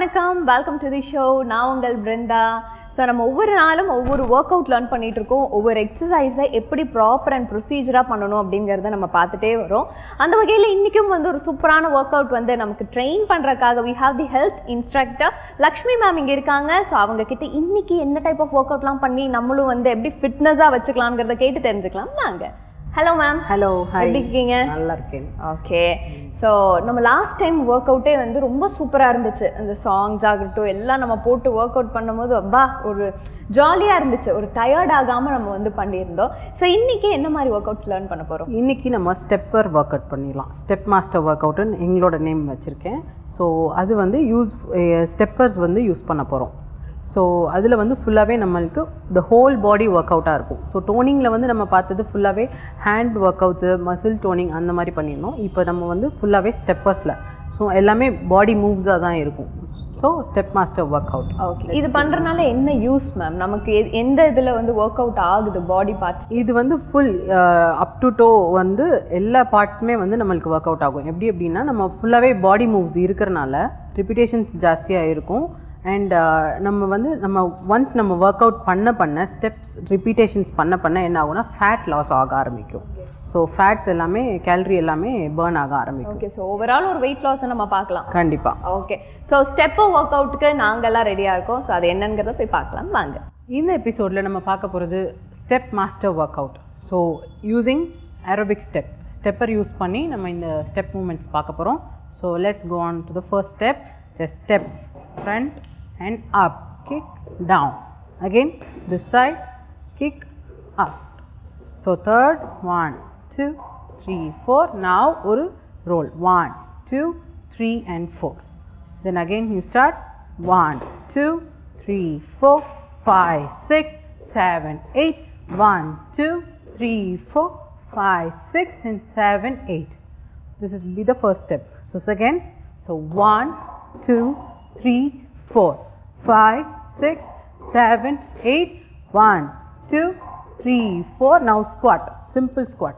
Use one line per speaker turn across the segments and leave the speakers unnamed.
வணக்கம் welcome to the show நான் உங்கள் பிருந்தா ஸோ நம்ம ஒவ்வொரு நாளும் ஒவ்வொரு ஒர்க் அவுட் லேர்ன் பண்ணிட்டு இருக்கோம் ஒவ்வொரு எக்ஸசைஸை எப்படி ப்ராப்பர் அண்ட் ப்ரொசீஜராக பண்ணணும் அப்படிங்கிறத நம்ம பார்த்துட்டே வரோம் அந்த வகையில் இன்றைக்கும் வந்து ஒரு சூப்பரான ஒர்க் அவுட் வந்து நமக்கு ட்ரெயின் பண்ணுறக்காக we have the health instructor Lakshmi ma'am இங்கே இருக்காங்க ஸோ அவங்க கிட்ட இன்னைக்கு என்ன டைப் ஆஃப் ஒர்க் அவுட்லாம் பண்ணி நம்மளும் வந்து எப்படி ஃபிட்னஸாக வச்சுக்கலாங்கிறத கேட்டு தெரிஞ்சுக்கலாம் வாங்க ஹலோ மேம்
ஹலோ ஹாய்
எப்படி இருக்கீங்க
நல்லா இருக்கேன்
ஓகே ஸோ நம்ம லாஸ்ட் டைம் ஒர்க் அவுட்டே வந்து ரொம்ப சூப்பராக இருந்துச்சு அந்த சாங்ஸ் ஆகட்டும் எல்லாம் நம்ம போட்டு ஒர்க் அவுட் பண்ணும்போது அப்பா ஒரு ஜாலியாக இருந்துச்சு ஒரு டயர்ட் ஆகாமல் நம்ம வந்து பண்ணியிருந்தோம் ஸோ இன்னைக்கு என்ன மாதிரி ஒர்க் அவுட்ஸ் லேர்ன் பண்ண போகிறோம்
இன்னைக்கு நம்ம ஸ்டெப்பர் ஒர்க் அவுட் பண்ணிடலாம் ஸ்டெப் மாஸ்டர் ஒர்க் அவுட்டுன்னு எங்களோட நேம் வச்சுருக்கேன் ஸோ அது வந்து யூஸ் ஸ்டெப்பர்ஸ் வந்து யூஸ் பண்ண போகிறோம் ஸோ அதில் வந்து ஃபுல்லாகவே நம்மளுக்கு த ஹோல் பாடி ஒர்க் அவுட்டாக இருக்கும் ஸோ டோனிங்கில் வந்து நம்ம பார்த்தது ஃபுல்லாகவே hand work outs muscle toning அந்த மாதிரி பண்ணியிருந்தோம் இப்போ நம்ம வந்து ஃபுல்லாகவே ஸ்டெப்பர்ஸில் ஸோ எல்லாமே பாடி மூவ்ஸாக தான் இருக்கும் so step master work out
okay இது பண்ணுறதுனால என்ன யூஸ் மேம் நமக்கு எ- எந்த இதில் வந்து ஒர்க் அவுட் ஆகுது பாடி பார்ட்ஸ்
இது வந்து ஃபுல் அப் டு டோ வந்து எல்லா பார்ட்ஸுமே வந்து நம்மளுக்கு ஒர்க் அவுட் ஆகும் எப்படி அப்படின்னா நம்ம ஃபுல்லாகவே பாடி மூவ்ஸ் இருக்கிறனால ரிப்பிட்டேஷன்ஸ் ஜாஸ்தியாக இருக்கும் அண்ட் நம்ம வந்து நம்ம ஒன்ஸ் நம்ம ஒர்க் அவுட் பண்ண பண்ண ஸ்டெப்ஸ் ரிப்பீட்டேஷன்ஸ் பண்ண பண்ண என்ன ஆகும்னா ஃபேட் லாஸ் ஆக ஆரம்பிக்கும் ஸோ ஃபேட்ஸ் எல்லாமே கேலரி எல்லாமே பேர்ன் ஆக ஆரம்பிக்கும்
ஓகே ஸோ ஓவரால் ஒரு வெயிட் லாஸை நம்ம பார்க்கலாம்
கண்டிப்பாக
ஓகே ஸோ ஸ்டெப்பு ஒர்க் அவுட்டுக்கு நாங்கெல்லாம் ரெடியாக இருக்கோம் ஸோ அது என்னங்கிறத போய் பார்க்கலாம் வாங்க
இந்த எபிசோடில் நம்ம பார்க்க போகிறது step master work out so using aerobic step stepper use பண்ணி நம்ம இந்த ஸ்டெப் மூமெண்ட்ஸ் பார்க்க போகிறோம் so let's go on to the first step just step front and up kick down again this side kick up so third one two three four now ஒரு roll one two three and four then again you start one, two, three, four, five, six, seven, eight. One, two, three, four, five, six, and seven, eight. This will be the first step. So second, so one, two, three, four, five, six, seven, eight. One, two, three, four. Now squat, simple squat.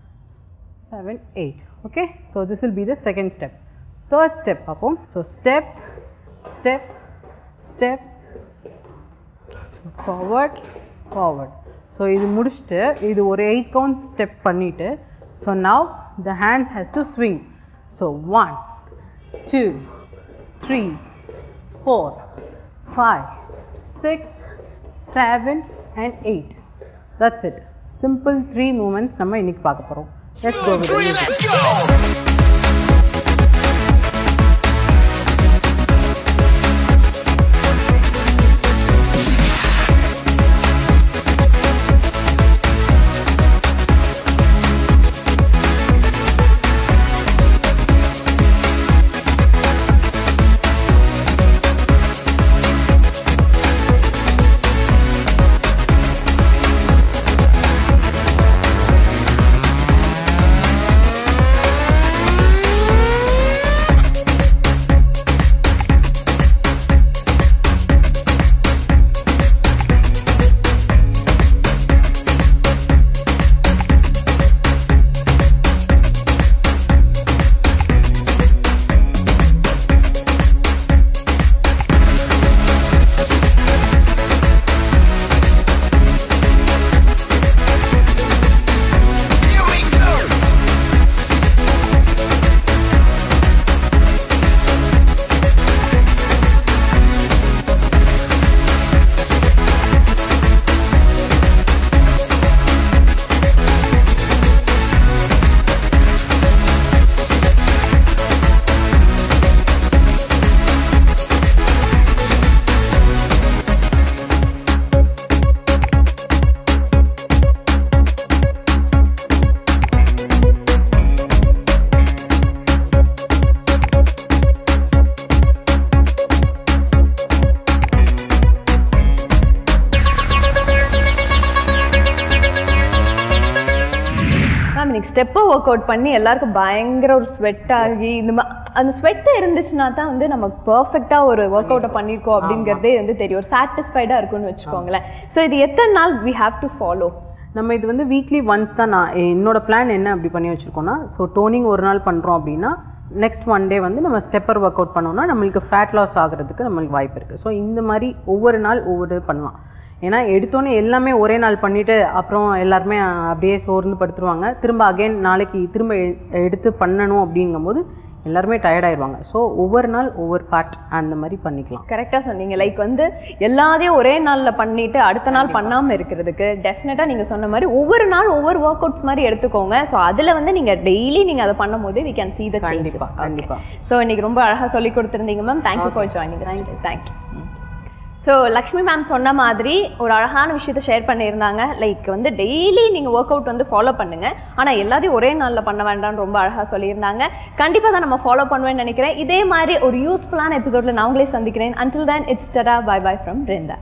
seven, eight. Okay, so this will be the second step. Third step, Papo. So step, step, step, so forward, forward. So இது முடிச்சுட்டு இது ஒரு eight counts step பண்ணிவிட்டு so now the hand has to swing so one two three four five six seven and eight that's it simple three movements நம்ம இன்னைக்கு பார்க்க போகிறோம் let's go with
Three, let's go! Here we go!
Ma'am இன்னைக்கு ஸ்டெப்பை work out பண்ணி எல்லாருக்கும் பயங்கர ஒரு ஸ்வெட் ஆகி இந்த மா அந்த ஸ்வெட்டு இருந்துச்சுன்னா தான் வந்து நமக்கு பர்ஃபெக்டாக ஒரு ஒர்க் அவுட்டை பண்ணியிருக்கோம் அப்படிங்கிறதே வந்து தெரியும் ஒரு சாட்டிஸ்ஃபைடாக இருக்கும்னு வச்சுக்கோங்களேன் ஸோ இது எத்தனை நாள் வி ஹாவ் டு ஃபாலோ
நம்ம இது வந்து வீக்லி ஒன்ஸ் தான் நான் என்னோட பிளான் என்ன அப்படி பண்ணி வச்சுருக்கோன்னா ஸோ டோனிங் ஒரு நாள் பண்ணுறோம் அப்படின்னா நெக்ஸ்ட் ஒன் டே வந்து நம்ம ஸ்டெப்பர் ஒர்க் அவுட் பண்ணோம்னா நம்மளுக்கு ஃபேட் லாஸ் ஆகிறதுக்கு நம்மளுக்கு வாய்ப்பு இருக்குது ஸோ இந்த மாதிரி ஒவ்வொரு நாள் ஒவ்வொரு பண்ணலாம் ஏன்னா எடுத்தோன்னே எல்லாமே ஒரே நாள் பண்ணிவிட்டு அப்புறம் எல்லாருமே அப்படியே சோர்ந்து படுத்துருவாங்க திரும்ப அகைன் நாளைக்கு திரும்ப எ- எடுத்து பண்ணணும் அப்படிங்கும்போது எல்லாருமே tired ஆயிடுவாங்க ஸோ ஒவ்வொரு நாள் ஒவ்வொரு பார்ட் அந்த மாதிரி பண்ணிக்கலாம்
கரெக்டாக சொன்னீங்க லைக் வந்து எல்லாத்தையும் ஒரே நாளில் பண்ணிட்டு அடுத்த நாள் பண்ணாமல் இருக்கிறதுக்கு டெஃபினட்டாக நீங்கள் சொன்ன மாதிரி ஒவ்வொரு நாள் ஒவ்வொரு ஒர்க் அவுட்ஸ் மாதிரி எடுத்துக்கோங்க ஸோ அதில் வந்து நீங்கள் டெய்லி நீங்கள் அதை பண்ணும்போது வி கேன் see the
கண்டிப்பா,
changes
கண்டிப்பா.
ஸோ இன்னைக்கு ரொம்ப அழகாக சொல்லி கொடுத்துருந்தீங்க ma'am thank you for joining thank you thank you so Lakshmi ma'am சொன்ன மாதிரி ஒரு அழகான விஷயத்தை ஷேர் பண்ணியிருந்தாங்க லைக் வந்து டெய்லி நீங்கள் ஒர்க் அவுட் வந்து ஃபாலோ பண்ணுங்க ஆனால் எல்லாத்தையும் ஒரே நாளில் பண்ண வேண்டாம்னு ரொம்ப அழகாக சொல்லியிருந்தாங்க கண்டிப்பாக தான் நம்ம ஃபாலோ பண்ணுவேன்னு நினைக்கிறேன் இதே மாதிரி ஒரு யூஸ்ஃபுல்லான எபிசோடில் நான் உங்களே சந்திக்கிறேன் until then it's tada bye bye from Brinda